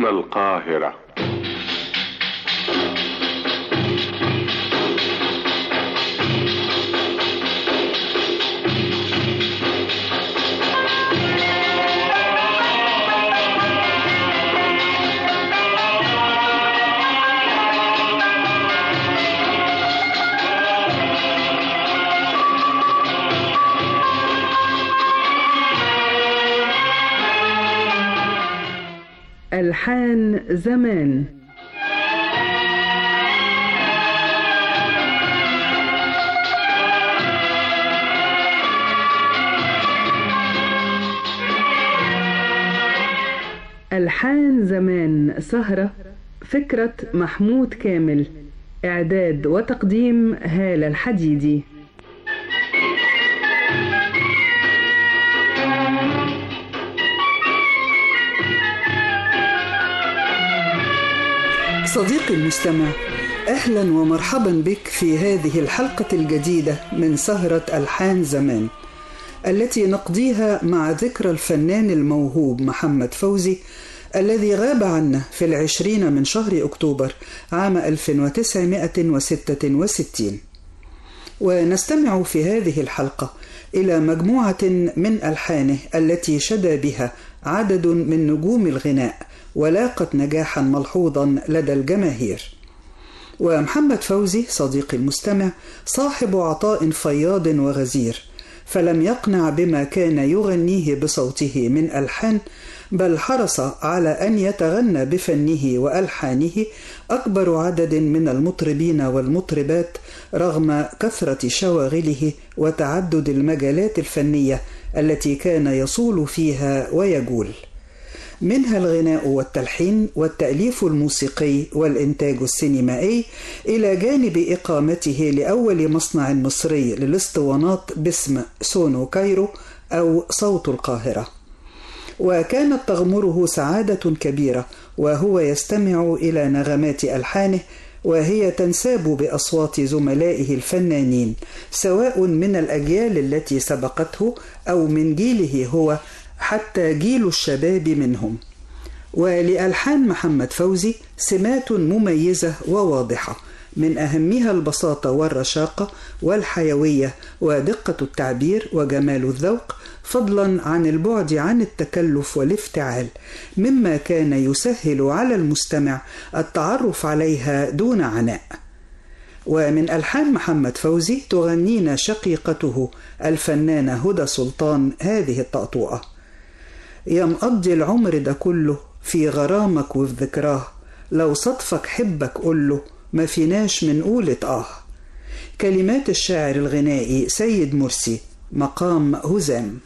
إلى القاهرة ألحان زمان ألحان زمان سهرة فكرة محمود كامل إعداد وتقديم هالة الحديدي صديقي المستمع اهلا ومرحبا بك في هذه الحلقه الجديده من سهره الحان زمان التي نقضيها مع ذكرى الفنان الموهوب محمد فوزي الذي غاب عنا في العشرين من شهر اكتوبر عام 1966 ونستمع في هذه الحلقه الى مجموعه من الحانه التي شدا بها عدد من نجوم الغناء ولاقت نجاحا ملحوظا لدى الجماهير ومحمد فوزي صديقي المستمع صاحب عطاء فياض وغزير فلم يقنع بما كان يغنيه بصوته من الحان بل حرص على ان يتغنى بفنه والحانه اكبر عدد من المطربين والمطربات رغم كثره شواغله وتعدد المجالات الفنيه التي كان يصول فيها ويجول منها الغناء والتلحين والتأليف الموسيقي والإنتاج السينمائي إلى جانب إقامته لأول مصنع مصري للاسطوانات باسم سونو كايرو أو صوت القاهرة وكانت تغمره سعادة كبيرة وهو يستمع إلى نغمات ألحانه وهي تنساب باصوات زملائه الفنانين سواء من الاجيال التي سبقته او من جيله هو حتى جيل الشباب منهم ولالحان محمد فوزي سمات مميزه وواضحه من اهمها البساطه والرشاقه والحيويه ودقه التعبير وجمال الذوق فضلا عن البعد عن التكلف والافتعال مما كان يسهل على المستمع التعرف عليها دون عناء ومن الحان محمد فوزي تغنينا شقيقته الفنانه هدى سلطان هذه الطأطوئه يا مقضي العمر ده كله في غرامك وفي ذكراه لو صدفك حبك قوله ما فيناش من قولة آه كلمات الشاعر الغنائي سيد مرسي مقام هزام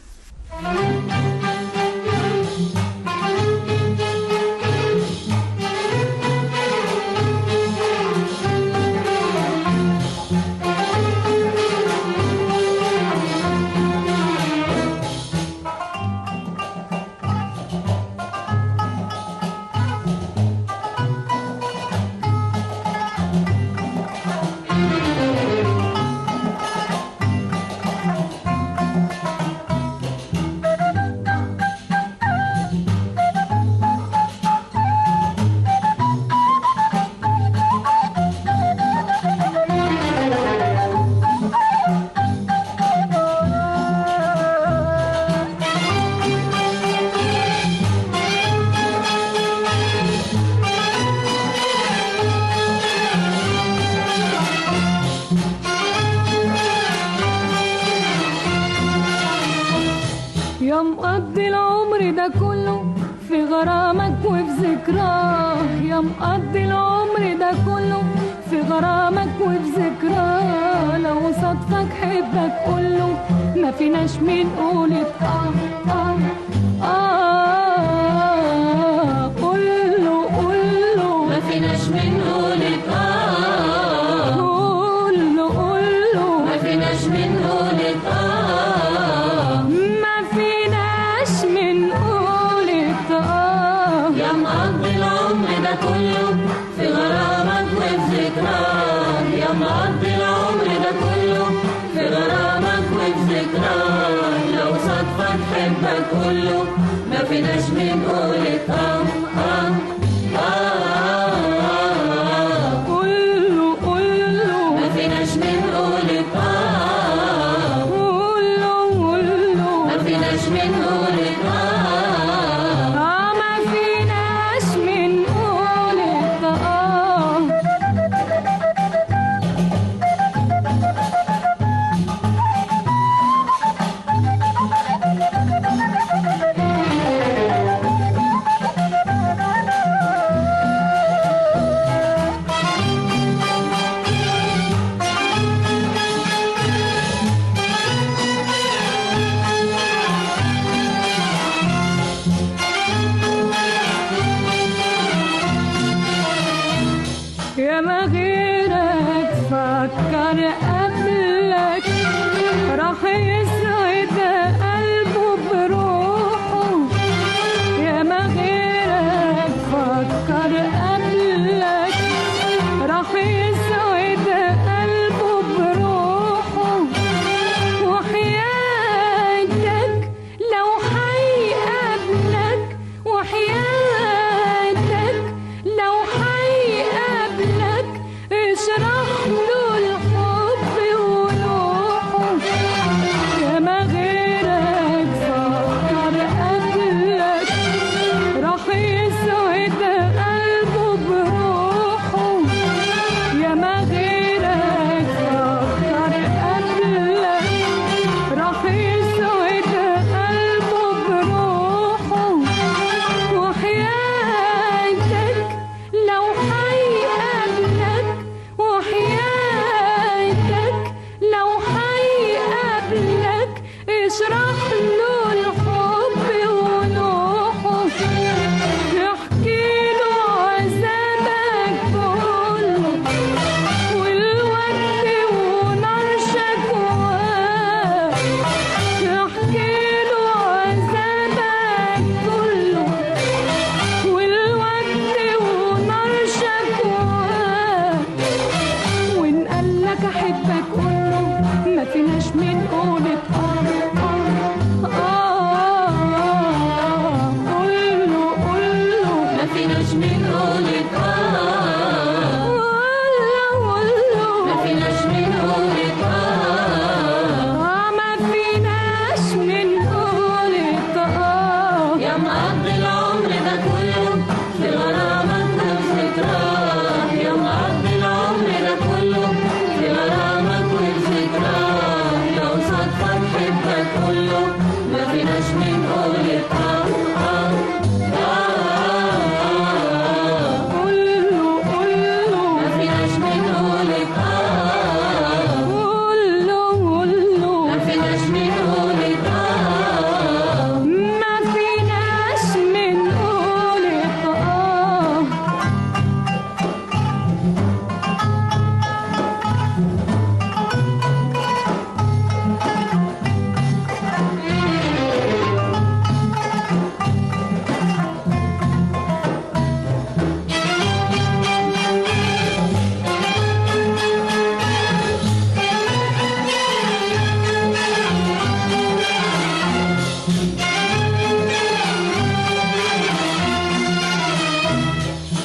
يا مقضي العمر ده كله في غرامك وفي ذكراه يا مقضي العمر ده كله في غرامك وفي ذكراه لو صدفك حبك كله ما فيناش من قولة آه آه آه قوله قوله ما فيناش من قولة آه قوله قوله ما فيناش من قولة آه ما فيناش من قولة آه يا مقضي العمر ده كله في غرامك وفي ذكراه يا مقضي العمر ده كله في غرامك وفي ذكراه لو صدفك حبك كله ما فيناش من قولة آه آه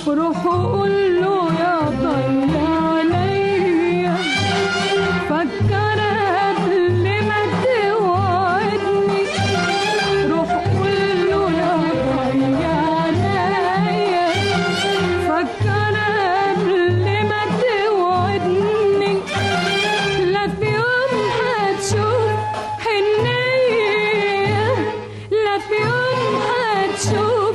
روح قول له يا ضي عليا فكر قبل ما توعدني روح قول له يا ضي عليا فكر قبل ما توعدني لا في يوم هتشوف حنية لا في يوم هتشوف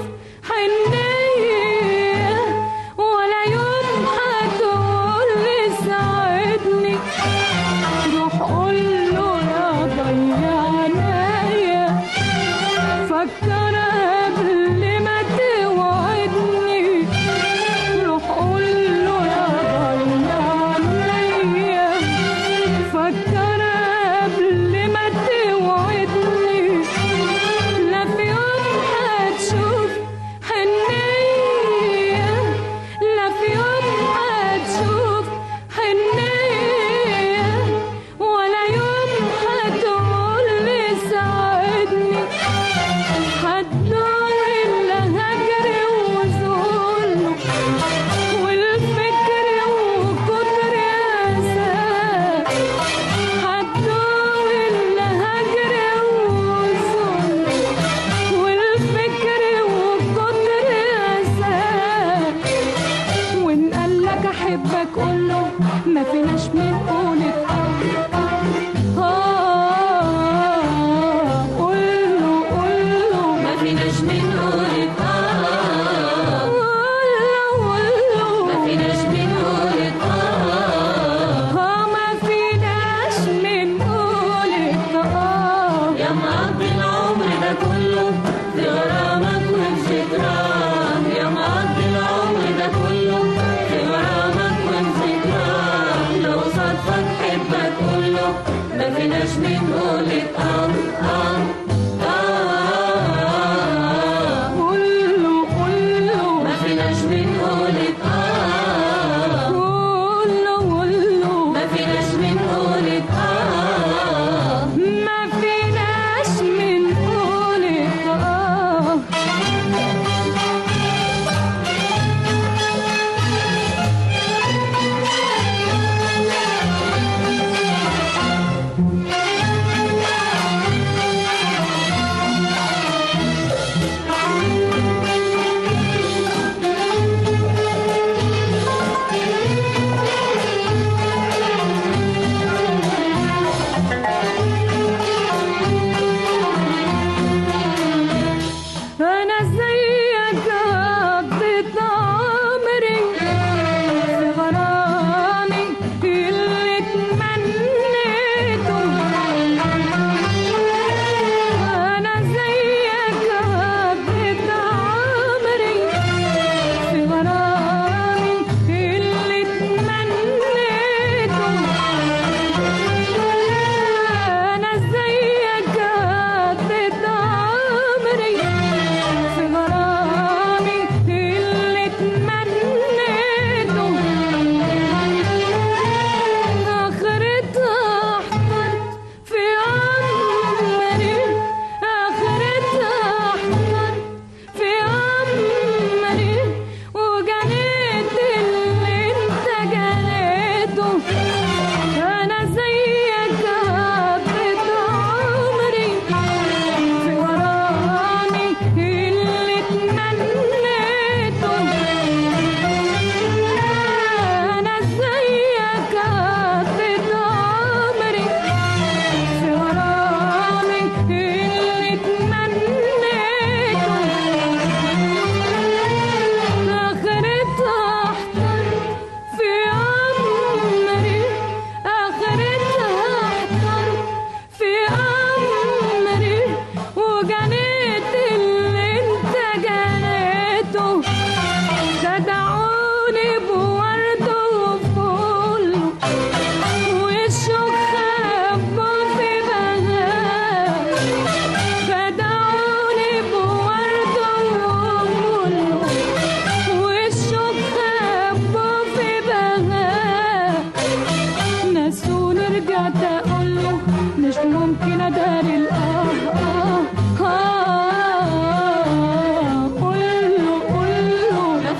حنية ولا يوم هتقول لي ساعدني روح قول له يا ضي عليا فكر قبل ما توعدني روح قول له يا ضي عليا فكر قبل ما توعدني لا في يوم هتشوف حنية لا في يوم هتشوف حنية ولا يوم هتقول لي ساعدني هتدور إلا هجر وذل والفكر وكتر أساك هتدور إلا هجر وذل والفكر وكتر أساك وإن قالك أحبك قوله ما فيناش من قولك آه قوله قوله ما فيناش من قولك آه قوله قوله ما فيناش من قولك آه آه ما فيناش من قولك آه يا مقضي العمر ده كله في غرامك وفي ذكراك يا مقضي العمر ده كله في غرامك وفي ذكراك لو صدفك حبك كله ما فيناش من قولك اه اه اه قوله قوله ما فيناش من قولك اه قوله قوله ما فيناش من قولك اه ما فيناش من قولك آه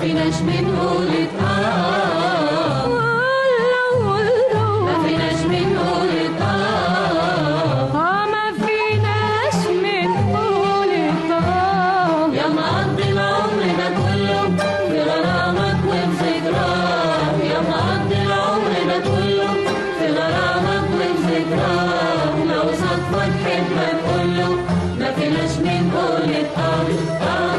فيناش بنقول اه ما فيناش بنقول اه ما فيناش من قول الطاق يا مقضي العمر ده كله في غرامك وفي ذكراك يا مقضي العمر ده كله في غرامك وفي ذكراك لو صدفة تحبك كله ما فيناش من قولة آه آه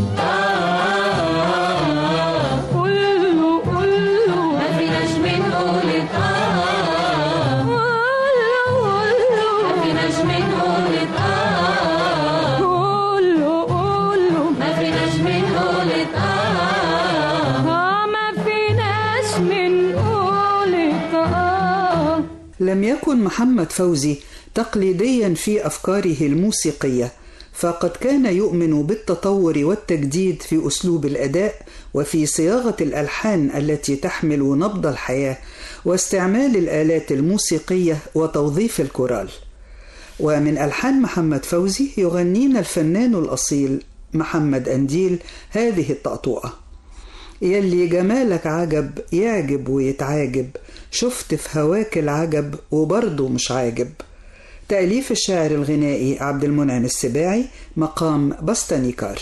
آه كله كله ما فيناش من قولة آه كله ما فيناش من قولة آه كله كله ما فيناش من قولة آه ما فيناش من قول الطاق لم يكن محمد فوزي تقليديا في افكاره الموسيقيه فقد كان يؤمن بالتطور والتجديد في اسلوب الاداء وفي صياغه الالحان التي تحمل نبض الحياه واستعمال الالات الموسيقيه وتوظيف الكورال ومن الحان محمد فوزي يغنينا الفنان الاصيل محمد انديل هذه الطقطوقه يلي جمالك عجب يعجب ويتعاجب شفت في هواك العجب وبرضه مش عاجب تأليف الشاعر الغنائي عبد المنعم السباعي مقام بستانيكار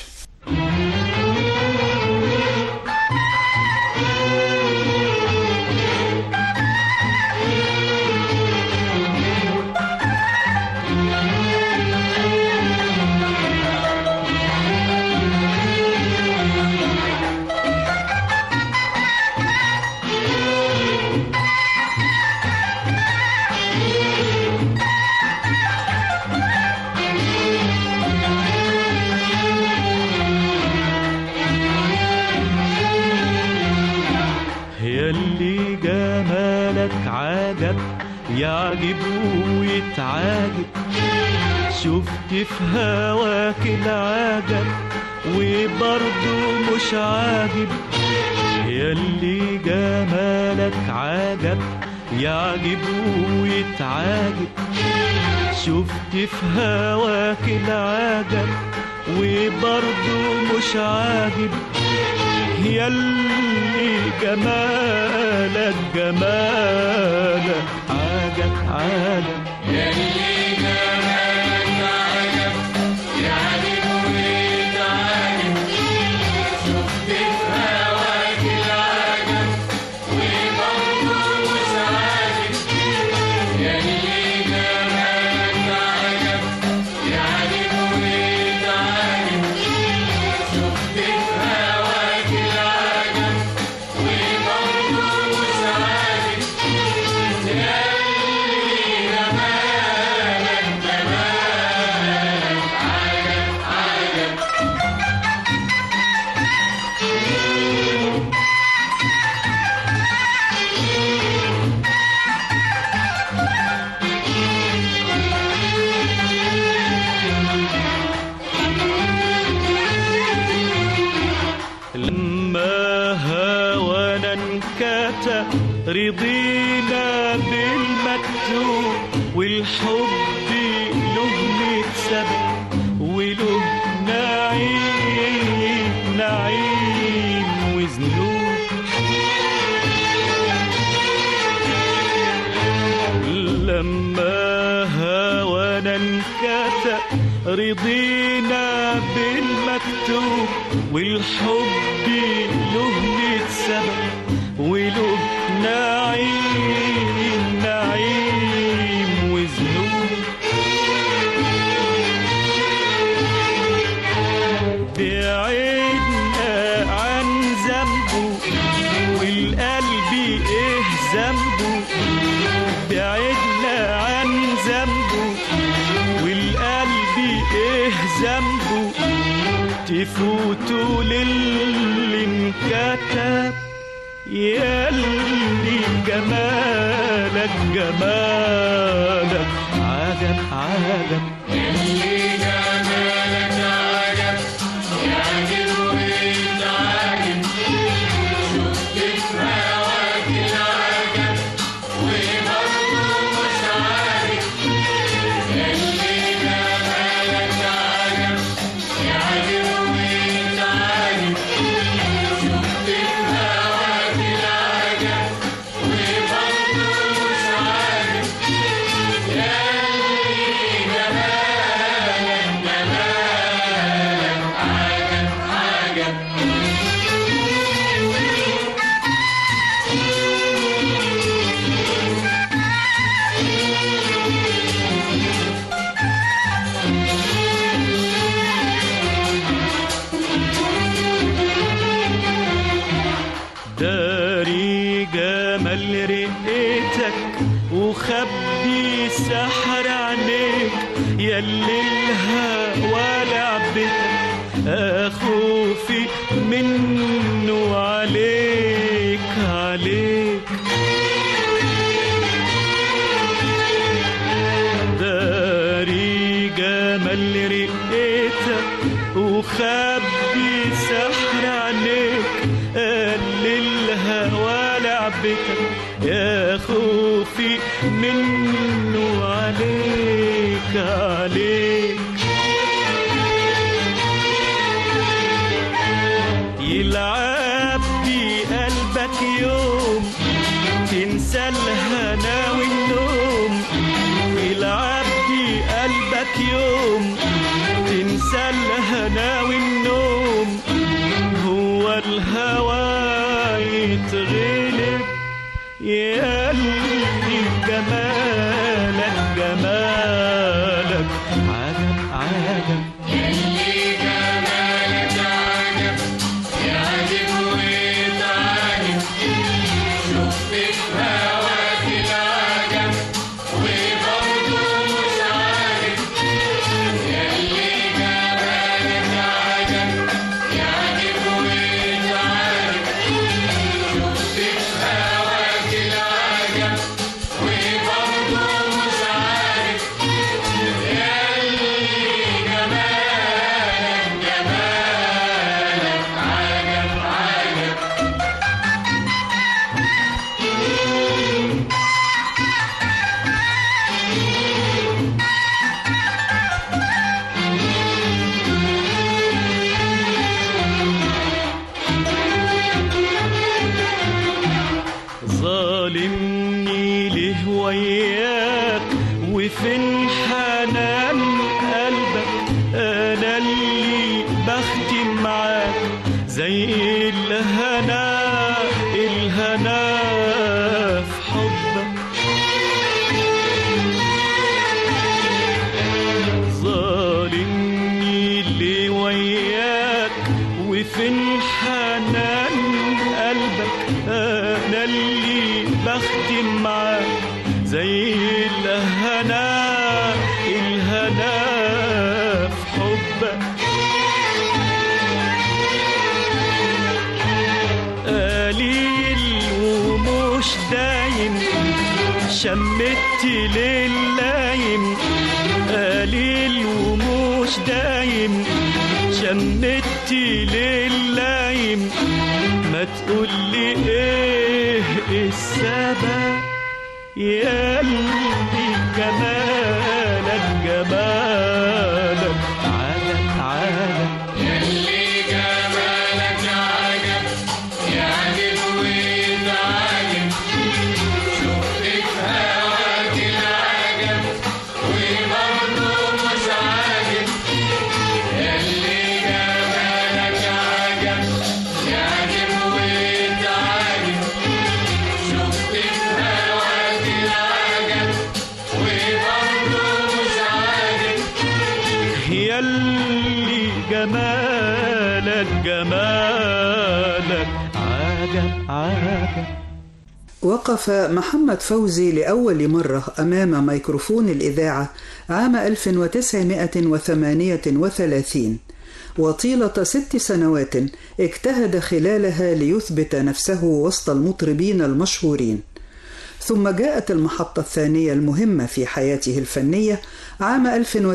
يلي جمالك عجب يعجب ويتعاجب شفت في هواك العجب وبرضه مش عاجب يلي جمالك عجب يعجب ويتعاجب شفت في هواك العجب وبرضه مش عاجب يلي جمالك جمالك عجب عجب لما هوانا انكتى رضينا بالمكتوب والحب له متسبب وله نعيم نعيم وذنوب لما هوانا انكتى رضينا بالمكتوب والحب له متسبب وله نعيم نعيم وذنوب بعدنا عن ذنبه والقلب ايه ذنبه بعدنا عن ذنبه والقلب ايه ذنبه تفوتوا للي انكتب ياللي جمالك جمالك عجب عجب وخبي سحر عينيك يلي الهوى لعبتك اخوفي منه عليك عليك داري جمال رقتك وخبي سحر عينيك قال الهوى لعبتك يا خوفي منه عليك عليك يلعب بقلبك يوم تنسى الهنا والنوم يلعب بقلبك يوم تنسى الهنا والنوم هو الهوى يتغلب يا قلبي جمالك جمالك عجب عجب ظالمني ليه وياك وفين حنان قلبك انا اللي بختم معاك زي الهنا الهنا في حبك ظالمني اللي وياك وفين حنان قلبك انا اللي بختم معاك زي الهنا الهنا في حبك قليل ومش دايم شمت لللايم قليل ومش دايم شمت لللايم ما تقولي ايه السبب يا قلبي جمالك جمالك عجب عجب يلي جمالك جمالك عجب عجب وقف محمد فوزي لأول مرة أمام ميكروفون الإذاعة عام 1938 وطيلة ست سنوات اجتهد خلالها ليثبت نفسه وسط المطربين المشهورين ثم جاءت المحطة الثانية المهمة في حياته الفنية عام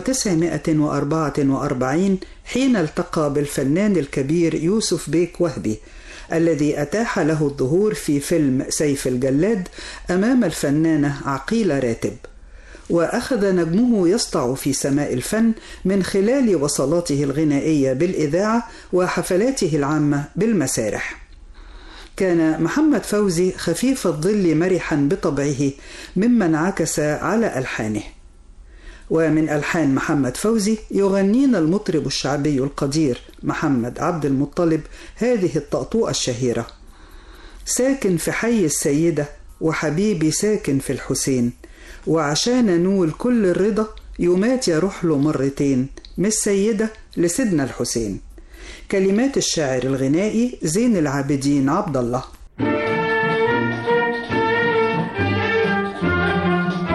1944 حين التقى بالفنان الكبير يوسف بيك وهبي الذي أتاح له الظهور في فيلم سيف الجلاد أمام الفنانة عقيلة راتب وأخذ نجمه يسطع في سماء الفن من خلال وصلاته الغنائية بالإذاعة وحفلاته العامة بالمسارح كان محمد فوزي خفيف الظل مرحا بطبعه مما انعكس على ألحانه ومن ألحان محمد فوزي يغنينا المطرب الشعبي القدير محمد عبد المطلب هذه الطأطوأة الشهيرة ساكن في حي السيدة وحبيبي ساكن في الحسين وعشان نول كل الرضا يومات يروح له مرتين من السيدة لسيدنا الحسين كلمات الشاعر الغنائي زين العابدين عبد الله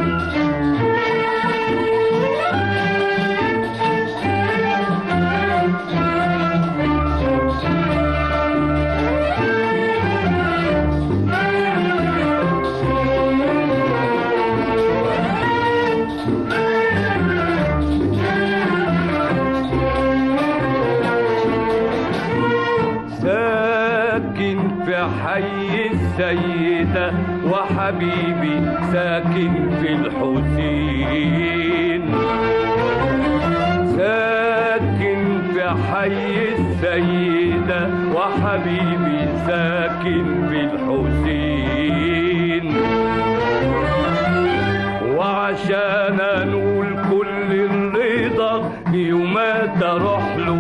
ساكن في حي السيدة وحبيبي ساكن في الحسين ساكن في حي السيدة وحبيبي ساكن في الحسين وعشان انول كل الرضا يوم تروح له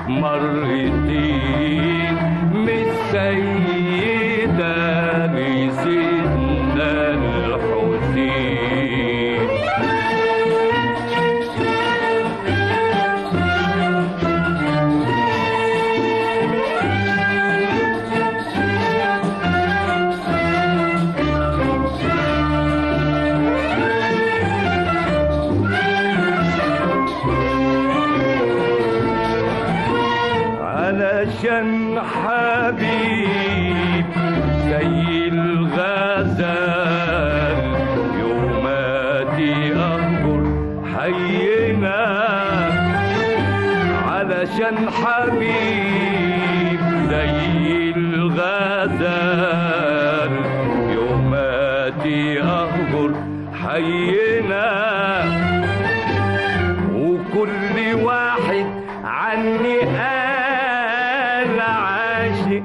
مرتين من السيدة لسيدنا الحسين علشان حبيب زي الغزال يوماتي أخبر حينا علشان حبيب زي الغزال يوماتي أخبر حينا وكل واحد عني قال عاشق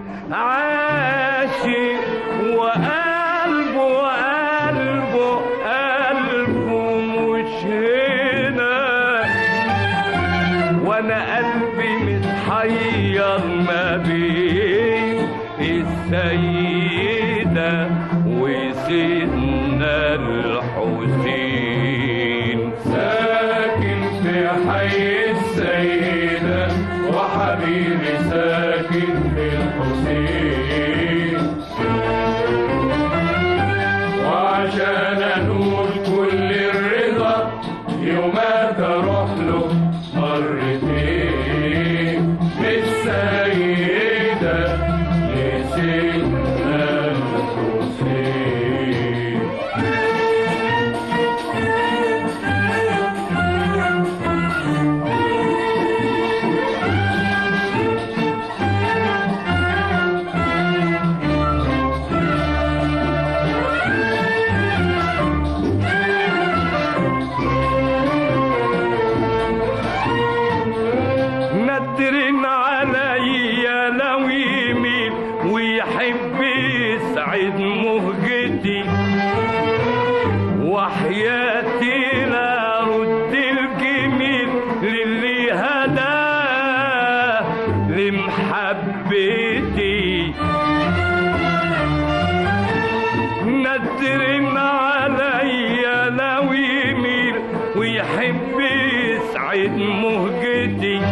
عاشق وقلبه قلبه قلبه مش هنا وانا قلبي متحير ما بين السيدة وسيدنا الحسين ساكن في حي السيدة وحبيبي ساكن في الحسين وعشان انول كل الرضا يوم تروح له مرتين بالسيدة لسيدنا الحسين ندر عليا لو يميل ويحب يسعد مهجتي وحياتي لا رد الجميل للي هداه لمحبتي ندر عليا لو يميل ويحب يسعد مهجتي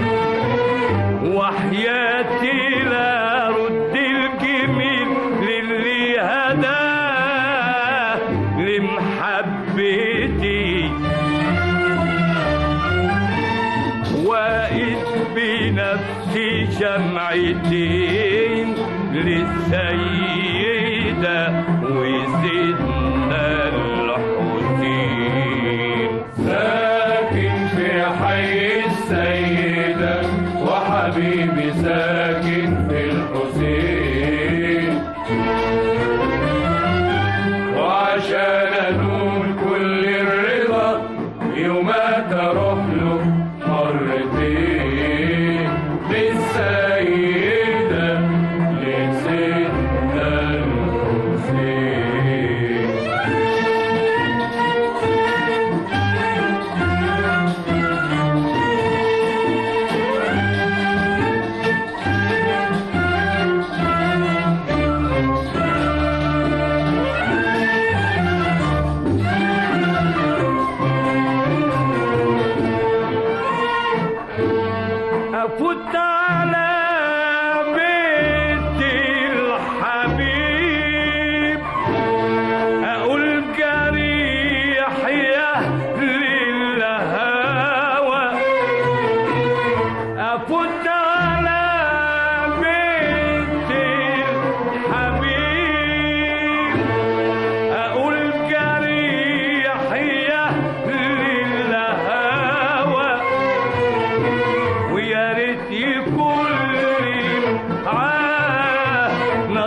وحياتي لا رد الجميل للي هداه لمحبتي واقف بنفسي شمعتين للسيدة وسيدنا الحسين ساكن في حي السيدة وحبيبي ساكن في الحسين وعشان انول كل الرضا يوم تروح له مرتين بالسيدة لسيدنا الحسين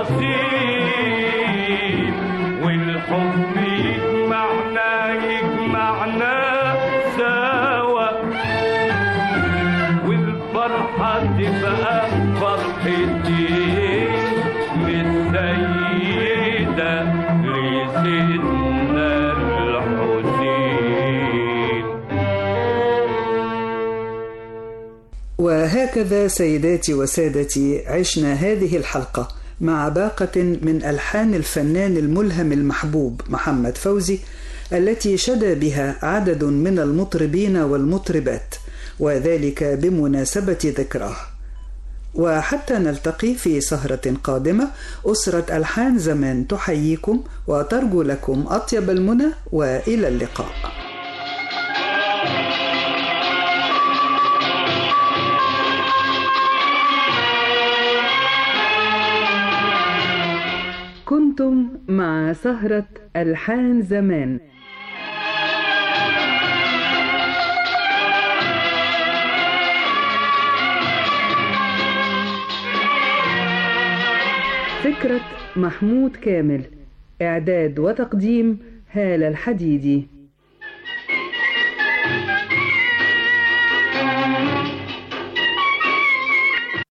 نصيب والحب يجمعنا يجمعنا سوا والفرحة تبقى فرحتين متسيدة لسيدنا الحسين وهكذا سيداتي وسادتي عشنا هذه الحلقة مع باقة من ألحان الفنان الملهم المحبوب محمد فوزي التي شدى بها عدد من المطربين والمطربات وذلك بمناسبة ذكراه وحتى نلتقي في سهرة قادمة أسرة ألحان زمان تحييكم وترجو لكم أطيب المنى وإلى اللقاء كنتم مع سهرة ألحان زمان فكرة محمود كامل إعداد وتقديم هالة الحديدي